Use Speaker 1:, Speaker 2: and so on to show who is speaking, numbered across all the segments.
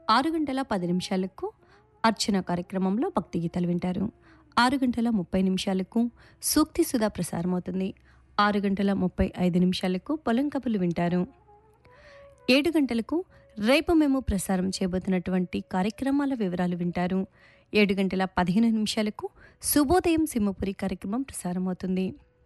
Speaker 1: ఆరు గంటల పది నిమిషాలకు అర్చన కార్యక్రమంలో భక్తి గీతాలు వింటారు ఆరు గంటల ముప్పై నిమిషాలకు సూక్తి సుధా ప్రసారమవుతుంది ఆరు గంటల ముప్పై ఐదు నిమిషాలకు పొలం కబులు వింటారు ఏడు గంటలకు రేపు మేము ప్రసారం చేయబోతున్నటువంటి కార్యక్రమాల వివరాలు వింటారు ఏడు గంటల పదిహేను నిమిషాలకు శుభోదయం సింహపురి కార్యక్రమం ప్రసారమవుతుంది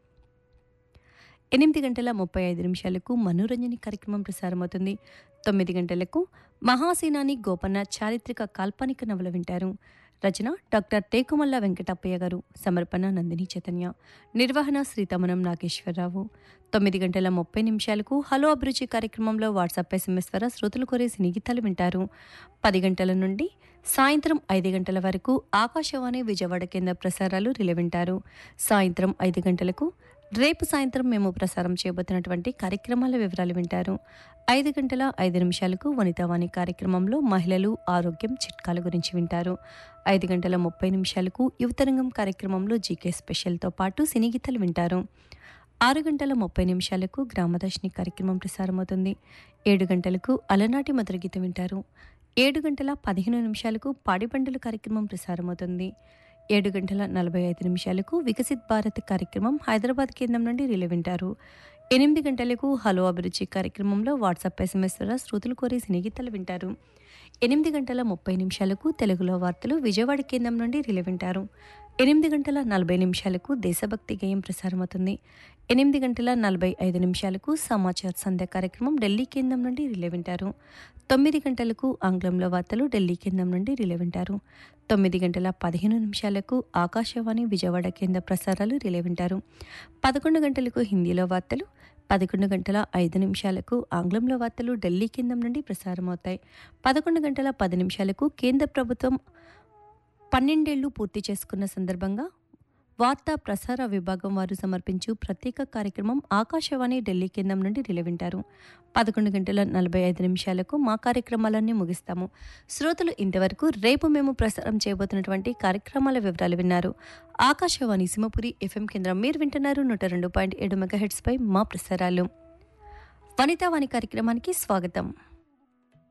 Speaker 1: ఎనిమిది గంటల ముప్పై ఐదు నిమిషాలకు మనోరంజని కార్యక్రమం ప్రసారమవుతుంది తొమ్మిది గంటలకు మహాసేనాని గోపన్న చారిత్రక కాల్పనిక నవల వింటారు రచన డాక్టర్ టేకుమల్ల వెంకటప్పయ్య గారు సమర్పణ నందిని చైతన్య నిర్వహణ శ్రీతమనం నాగేశ్వరరావు తొమ్మిది గంటల ముప్పై నిమిషాలకు హలో అభిరుచి కార్యక్రమంలో వాట్సాప్ ఎస్ఎంఎస్ ద్వారా శ్రోతలు కోరే సినీ గీతాలు వింటారు పది గంటల నుండి సాయంత్రం ఐదు గంటల వరకు ఆకాశవాణి విజయవాడ కేంద్ర ప్రసారాలు రిలే వింటారు సాయంత్రం ఐదు గంటలకు రేపు సాయంత్రం మేము ప్రసారం చేయబోతున్నటువంటి కార్యక్రమాల వివరాలు వింటారు ఐదు గంటల ఐదు నిమిషాలకు వనితావాణి కార్యక్రమంలో మహిళలు ఆరోగ్యం చిట్కాల గురించి వింటారు ఐదు గంటల ముప్పై నిమిషాలకు యువతరంగం కార్యక్రమంలో జీకే స్పెషల్తో పాటు సినీ గీతాలు వింటారు ఆరు గంటల ముప్పై నిమిషాలకు గ్రామదర్శిని కార్యక్రమం ప్రసారమవుతుంది ఏడు గంటలకు అలనాటి మధుర గీతం వింటారు ఏడు గంటల పదిహేను నిమిషాలకు పాడిబండలు కార్యక్రమం ప్రసారమవుతుంది ఏడు గంటల నలభై ఐదు నిమిషాలకు వికసిత్ భారత్ కార్యక్రమం హైదరాబాద్ కేంద్రం నుండి రిలే వింటారు ఎనిమిది గంటలకు హలో అభిరుచి కార్యక్రమంలో వాట్సాప్ ఎస్ఎంఎస్ ద్వారా శ్రోతలు కోరే సినీగీతాలు వింటారు ఎనిమిది గంటల ముప్పై నిమిషాలకు తెలుగులో వార్తలు విజయవాడ కేంద్రం నుండి రిలే వింటారు ఎనిమిది గంటల నలభై నిమిషాలకు దేశభక్తి గేయం ప్రసారమవుతుంది ఎనిమిది గంటల నలభై ఐదు నిమిషాలకు సమాచార్ సంధ్య కార్యక్రమం ఢిల్లీ కేంద్రం నుండి రిలే వింటారు తొమ్మిది గంటలకు ఆంగ్లంలో వార్తలు ఢిల్లీ కేంద్రం నుండి రిలే వింటారు తొమ్మిది గంటల పదిహేను నిమిషాలకు ఆకాశవాణి విజయవాడ కేంద్ర ప్రసారాలు రిలే వింటారు పదకొండు గంటలకు హిందీలో వార్తలు పదకొండు గంటల ఐదు నిమిషాలకు ఆంగ్లంలో వార్తలు ఢిల్లీ కేంద్రం నుండి ప్రసారమవుతాయి పదకొండు గంటల పది నిమిషాలకు కేంద్ర ప్రభుత్వం పన్నెండేళ్లు పూర్తి చేసుకున్న సందర్భంగా వార్తా ప్రసార విభాగం వారు సమర్పించు ప్రత్యేక కార్యక్రమం ఆకాశవాణి ఢిల్లీ కేంద్రం నుండి రిలే వింటారు పదకొండు గంటల నలభై ఐదు నిమిషాలకు మా కార్యక్రమాలన్నీ ముగిస్తాము శ్రోతలు ఇంతవరకు రేపు మేము ప్రసారం చేయబోతున్నటువంటి కార్యక్రమాల వివరాలు విన్నారు ఆకాశవాణి సింహపురి ఎఫ్ఎం కేంద్రం మీరు వింటున్నారు నూట రెండు పాయింట్ ఏడు మెగాహెడ్స్పై మా ప్రసారాలు వనితావాణి కార్యక్రమానికి స్వాగతం